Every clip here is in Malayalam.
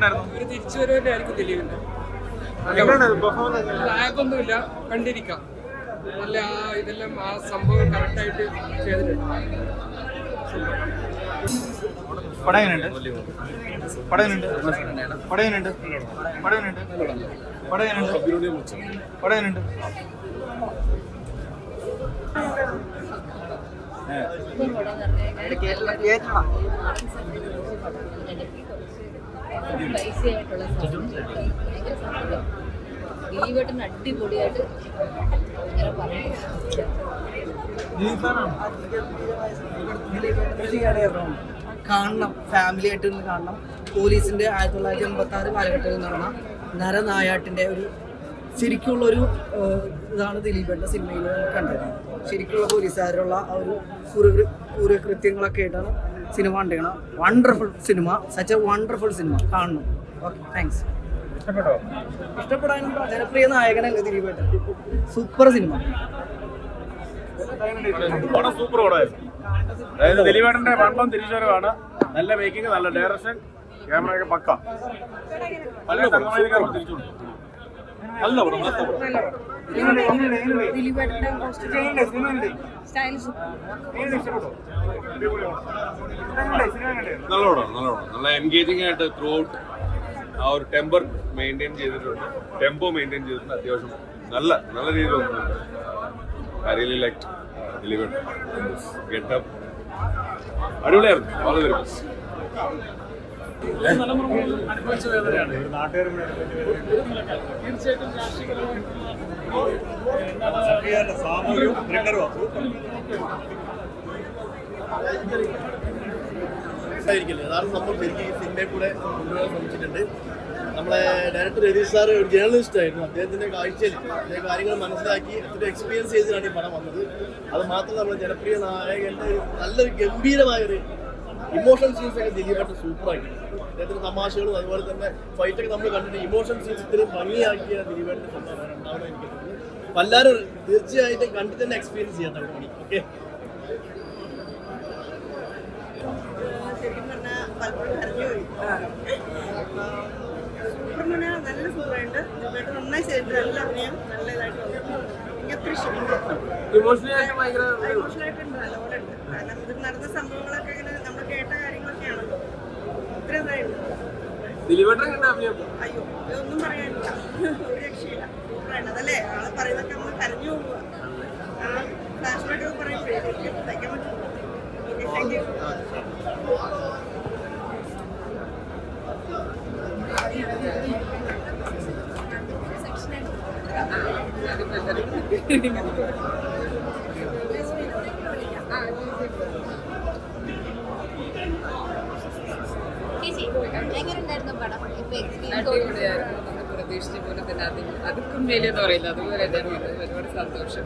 ഉണ്ടായിരുന്നു ഒരു തിരിച്ചുവരവിന്റെ ആയിരിക്കും ദിലീപിന്റെ എങ്ങനെയാണ് പെർഫോമൻസ് ലാഗൊന്നുമില്ല കണ്ടിരിക്കാം നല്ല ആ ഇതെല്ലാം ആ സംഭവം കറക്റ്റായിട്ട് ചെയ്തിട്ടുണ്ട് പടം എങ്ങനെയുണ്ട് പടം എങ്ങനെയുണ്ട് പടം എങ്ങനെയുണ്ട് പടം എങ്ങനെയുണ്ട് പടം എങ്ങനെയുണ്ട് പടം എങ്ങനെയുണ്ട് പൈസയായിട്ടുള്ള ഭയങ്കര സങ്കടം ദിലീപേട്ടൻ അടിപൊളിയായിട്ട് ഇങ്ങനെ പറഞ്ഞു കാണണം ഫാമിലി ആയിട്ട് ഒന്ന് കാണണം പോലീസിന്റെ ആയിരത്തി തൊള്ളായിരത്തി എൺപത്തി ആറ് കാലഘട്ടത്തിൽ നടന്ന നരനായാട്ടിന്റെ ഒരു ശരിക്കുള്ള ഒരു ഏഹ്, ഇതാണ് ദിലീപേട്ട സിനിമയിൽ കണ്ടത് ശരിക്കുള്ള പോലീസുകാരുള്ള ആ ഒരു കുറുകൃ കുറുകൃത്യങ്ങളൊക്കെ ആയിട്ടാണ് സിനിമ കണ്ടിരിക്കണം wonderful cinema such a wonderful cinema കാണണം ഓക്കെ താങ്ക്സ് ഇഷ്ടപ്പെട്ടോ ഇഷ്ടപ്പെടാനുള്ള ജനപ്രിയ നായകനല്ലേ ദിലീപേട്ടൻ സൂപ്പർ സിനിമ പടം സൂപ്പർ പടമായിരുന്നു അതായത് ദിലീപേട്ടന്റെ വണ്ണം തിരിച്ചുവരവാണ് നല്ല മേക്കിംഗ് നല്ല ഡയറക്ഷൻ ക്യാമറയൊക്കെ പക്ക നല്ല തങ്കമായി തിരിച്ചുണ്ട് നല്ല പടം നല്ല പടം നല്ല പടം നല്ല പടം നല്ല എൻഗേജിങ് ആയിട്ട് ത്രൂ ഔട്ട് ആ ഒരു ടെമ്പർ മെയിൻറ്റെയിൻ ചെയ്തിട്ടുണ്ട് ടെമ്പോ മെയിൻറ്റെയിൻ ചെയ്തിട്ടുണ്ട് അത്യാവശ്യം നല്ല നല്ല രീതിയിൽ വന്നിട്ടുണ്ട് I really like deliver getup അടിപൊളിയായിരുന്നു വളരെ വെരി മച്ച് ആയിരിക്കില്ല യഥാർത്ഥ നമ്മൾ ശരിക്കും ഈ സിനിമയെ കൂടെ കൊണ്ടുപോകാൻ ശ്രമിച്ചിട്ടുണ്ട് നമ്മളെ ഡയറക്ടർ രതീഷ് സാർ ഒരു ജേർണലിസ്റ്റ് ആയിരുന്നു അദ്ദേഹത്തിന്റെ കാഴ്ചയിൽ അദ്ദേഹം കാര്യങ്ങൾ മനസ്സിലാക്കി അത്ര എക്സ്പീരിയൻസ് ചെയ്തിട്ടാണ് ഈ പടം വന്നത് അത് മാത്രം നമ്മുടെ ജനപ്രിയ നായകന്റെ ഒരു നല്ലൊരു ഗംഭീരമായ ഒരു ഇമോഷൻ സീൻസ് ഒക്കെ ദിലീപായിട്ട് സൂപ്പറാക്കി അദ്ദേഹത്തിന്റെ തമാശകളും അതുപോലെ തന്നെ ഫൈറ്റ് ഒക്കെ നമ്മൾ കണ്ടിട്ട് ഇമോഷൻ സീൻസ് ഇത്രയും ഭംഗിയാക്കിയ ദിലീപായിട്ട് ഉണ്ടാവണം എനിക്ക് തോന്നുന്നു അപ്പൊ എല്ലാവരും തീർച്ചയായിട്ടും കണ്ടിട്ട് തന്നെ എക്സ്പീരിയൻസ് ചെയ്യാൻ പണി ഓക്കെ ശരിക്കും പറഞ്ഞാൽ പലപ്പോഴും കരഞ്ഞു പോയി സൂപ്പർമന നല്ല സൂപ്പറായിട്ട് ഇതിനായിട്ട് നന്നായി ചെയ്തിട്ട് നല്ല അഭിനയം നല്ല ഇതായിട്ട് വന്നു. എനിക്ക് ഒത്തിരി ഇഷ്ടപ്പെട്ടു ഇമോഷണലായിട്ട് ഭയങ്കര ഇമോഷണലായിട്ടുണ്ട് നല്ലപോലെ ഉണ്ട് കാരണം ഇത് നടന്ന സംഭവങ്ങളൊക്കെ ഇങ്ങനെ നമ്മൾ കേട്ട കാര്യങ്ങളൊക്കെയാണല്ലോ ഒത്തിരി ഇതായിട്ട് ദിലീപേട്ടൻ കണ്ട അഭിനയം അയ്യോ ഇതൊന്നും പറയാനില്ല ഒരു രക്ഷയില്ല സൂപ്പറായിട്ട് അതല്ലേ ആളെ പറയുന്നതൊക്കെ നമ്മൾ കരഞ്ഞു പോവുക ആ ഫ്ലാഷ് ബാക്ക് ഒക്കെ പറയുമ്പോഴേ എനിക്ക് സഹിക്കാൻ പറ്റും ഓക്കെ താങ്ക് യു ചേച്ചി എങ്ങനെ ഉണ്ടായിരുന്നു പടം ഇപ്പൊ എക്സ്പീരിയൻസ് അടിപൊളിയായിരുന്നു നമ്മൾ പ്രതീക്ഷിച്ച പോലെ തന്നെ അതിന് അതുക്കും വലിയെന്ന് പറയില്ല അതുപോലെ തന്നെ ഉണ്ട്. ഒരുപാട് സന്തോഷം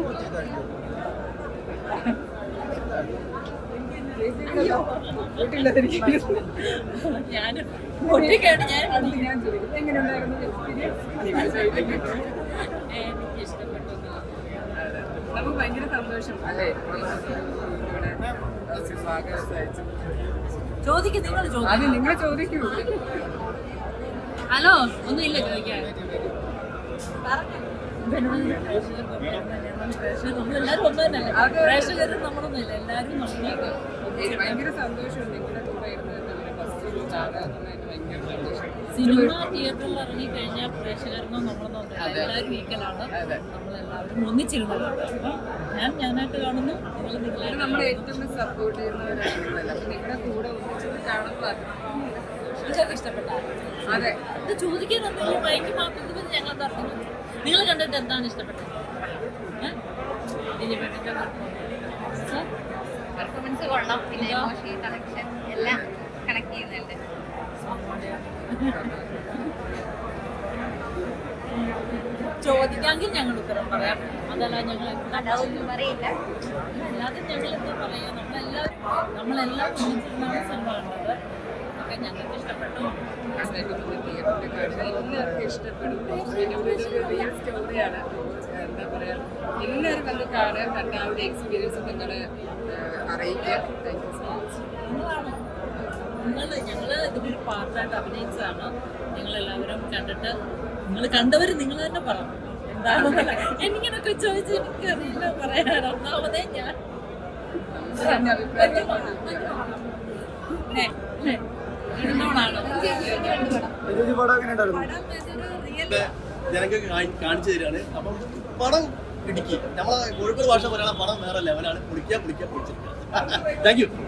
ഞാൻ ഒറ്റയ്ക്കാണ് ഞാൻ ഞാൻ ചോദിക്കും എങ്ങനെയുണ്ടായിരുന്നു എക്സ്പീരിയൻസ് എനിക്ക് ഇഷ്ടപ്പെട്ടു നമുക്ക് ഭയങ്കര സന്തോഷം അല്ലേ ഇവിടെ ഭാഗം സഹിച്ചു ചോദിക്കും നിങ്ങൾ ചോദിക്കും അത് നിങ്ങൾ ചോദിക്കൂ ഹലോ ഒന്നുമില്ല ചോദിക്കാൻ നമ്മളെല്ലാരും ഒന്നും തന്നെയല്ലേ പ്രേക്ഷകരും നമ്മളൊന്നുമില്ല എല്ലാരും നമ്മളൊക്കെ എനിക്ക് ഭയങ്കര സന്തോഷമുണ്ട് നിങ്ങളുടെ കൂടെ ഇരുന്ന് നമ്മുടെ ഫസ്റ്റ് ചാടുക എന്നുള്ളതിന് ഭയങ്കര സന്തോഷം സിനിമ തിയേറ്ററിൽ ഇറങ്ങി കഴിഞ്ഞാൽ പ്രേക്ഷകർക്കും നമ്മളൊന്നും ഒന്നുമില്ല. എല്ലാവരും ഈക്വലാണ് നമ്മളെല്ലാവരും ഒന്നിച്ചിരുന്നത് അപ്പൊ ഞാൻ ഞാനായിട്ട് കാണുന്നു നിങ്ങൾ ഇത് നിങ്ങളായിട്ട് നമ്മളെ കാണുന്നു. ഏറ്റവും സപ്പോർട്ട് ചെയ്യുന്നവരാണല്ലോ അപ്പൊ നിങ്ങളുടെ കൂടെ ഒന്നിച്ചത് കാണുമ്പോൾ നിങ്ങൾക്ക് ഇഷ്ടപ്പെട്ട അതെ ഇത് ചോദിക്കാൻ എന്തെങ്കിലും മൈക്ക് മാറ്റുന്നത് ഞങ്ങൾ പറഞ്ഞു നിങ്ങൾ കണ്ടിട്ട് എന്താണ് ഇഷ്ടപ്പെട്ടത് ഏ? ദിലീപേട്ടൻ്റെ സർ? പെർഫോമൻസ് കൊള്ളാം പിന്നെ ഇമോഷണൽ കണക്ഷൻ എല്ലാം കണക്ട് ചെയ്യുന്നുണ്ട് ചോദിക്കാമെങ്കിൽ ഞങ്ങൾ ഉത്തരം പറയാം അതല്ല ഞങ്ങൾ എന്താ അതൊന്നും അറിയില്ല അല്ലാതെ ഞങ്ങൾ എന്താ പറയുക നമ്മളെല്ലാവരും നമ്മളെല്ലാം ഒന്നിച്ചിരുന്നാണ് സിനിമ കണ്ടത് ഒക്കെ ഞങ്ങൾക്ക് ഇഷ്ടപ്പെട്ടു തിയേറ്ററിൽ കാണുന്ന എല്ലാവർക്കും ഇഷ്ടപ്പെടും പിന്നെ ഇതൊരു റിയൽ സ്റ്റോറിയാണ് എന്താ പറയാ എല്ലാവരും വന്ന് കാണുക കണ്ട ആ ഒരു എക്സ്പീരിയൻസ് നിങ്ങൾ അറിയിക്കുക താങ്ക് യു സോ മച്ച് നിങ്ങൾ ഞങ്ങൾ ഇതിലൊരു പാർട്ടായിട്ട് അഭിനയിച്ചതാണ് നിങ്ങളെല്ലാവരും കണ്ടിട്ട് നിങ്ങൾ കണ്ടവർ നിങ്ങൾ തന്നെ പറ എന്താണെന്നല്ല എനിക്കിനൊക്കെ ചോദിച്ച് എനിക്കറിയില്ല പറയാൻ ഒന്നാമതേ ഞാൻ നെ, നെ. ഇരുന്നോളാണ്. ജനങ്ങൾക്ക് കാണിച്ചു തരികയാണ് അപ്പം പടം ഇടുക്കി നമ്മളെ കോഴിക്കോട് ഭാഷ പറയുന്ന പടം വേറെ ലെവലാണ് പൊളിക്കുക പൊളിക്കുക പൊളിച്ചിരിക്കുക താങ്ക് യു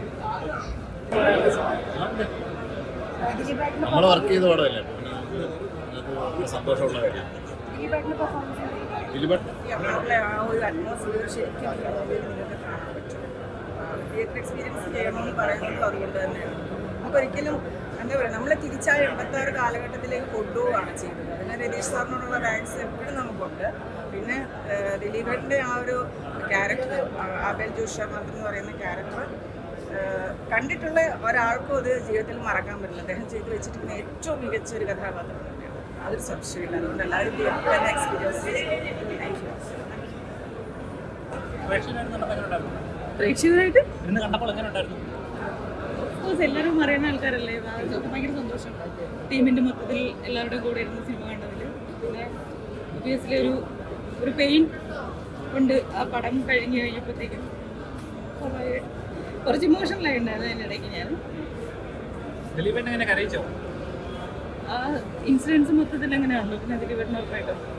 നമ്മൾ വർക്ക് ചെയ്ത പടമല്ലേ അത് സന്തോഷമുള്ള കാര്യം ദിലീപേട്ടൻ നമ്മളെ ആ ഒരു അറ്റ്മോസ്ഫിയർ ശരിക്കും നിങ്ങൾക്ക് കാണാൻ പറ്റും തിയേറ്റർ എക്സ്പീരിയൻസ് ചെയ്യണമെന്ന് പറയുന്നത് അതുകൊണ്ട് തന്നെയാണ് നമുക്കൊരിക്കലും എന്താ പറയുക നമ്മളെ തിരിച്ചാ എൺപത്താറ് കാലഘട്ടത്തിലേക്ക് കൊണ്ടുപോവുകയാണ് ചെയ്തത് അതിന് രതീഷ് സാറിനോടുള്ള താങ്ക്സ് എപ്പോഴും നമുക്കുണ്ട് പിന്നെ ഏഹ്, ദിലീപേട്ടൻ്റെ ആ ഒരു ക്യാരക്ടർ ആബേൽ ജോഷ് ശർമ്മ എന്ന് പറയുന്ന ക്യാരക്ടർ കണ്ടിട്ടുള്ള ഒരാൾക്കും അത് ജീവിതത്തിൽ മറക്കാൻ പറ്റില്ല അദ്ദേഹം ചെയ്തു വെച്ചിരിക്കുന്ന ഏറ്റവും മികച്ച ഒരു കഥാപാത്രം തന്നെയാണ് അതൊരു സംശയമില്ല അതുകൊണ്ട് എല്ലാവരും തിയേറ്ററിൽ തന്നെ എക്സ്പീരിയൻസ് ചെയ്യും താങ്ക് യു പ്രേക്ഷകരായിട്ട് ഇന്ന് കണ്ടപ്പോൾ എങ്ങനെ ഉണ്ടായിരുന്നു ഓഫ്കോഴ്സ് എല്ലാവരും അറിയുന്ന ആൾക്കാരല്ലേ അത് ഭയങ്കര സന്തോഷം ടീമിന്റെ മൊത്തത്തിൽ എല്ലാവരുടെയും കൂടെ ഇരുന്ന് സിനിമ കണ്ടതിൽ പിന്നെ ഒബിയസ്ലി ഒരു ഒരു പെയിൻ ഉണ്ട് ആ പടം കഴിഞ്ഞ് കഴിഞ്ഞപ്പോഴത്തേക്കും കുറേ കുറച്ച് ഇമോഷണലായി ഉണ്ടായിരുന്നു അതിനിടയ്ക്ക് ഞാൻ ദിലീപേട്ടൻ എങ്ങനെ കരയിച്ചോ ആ ഇൻസിഡൻസ് മൊത്തത്തിൽ എങ്ങനെയാണല്ലോ പിന്നെ അതിൽ വരുന്ന ഉറപ്പായിട്ടും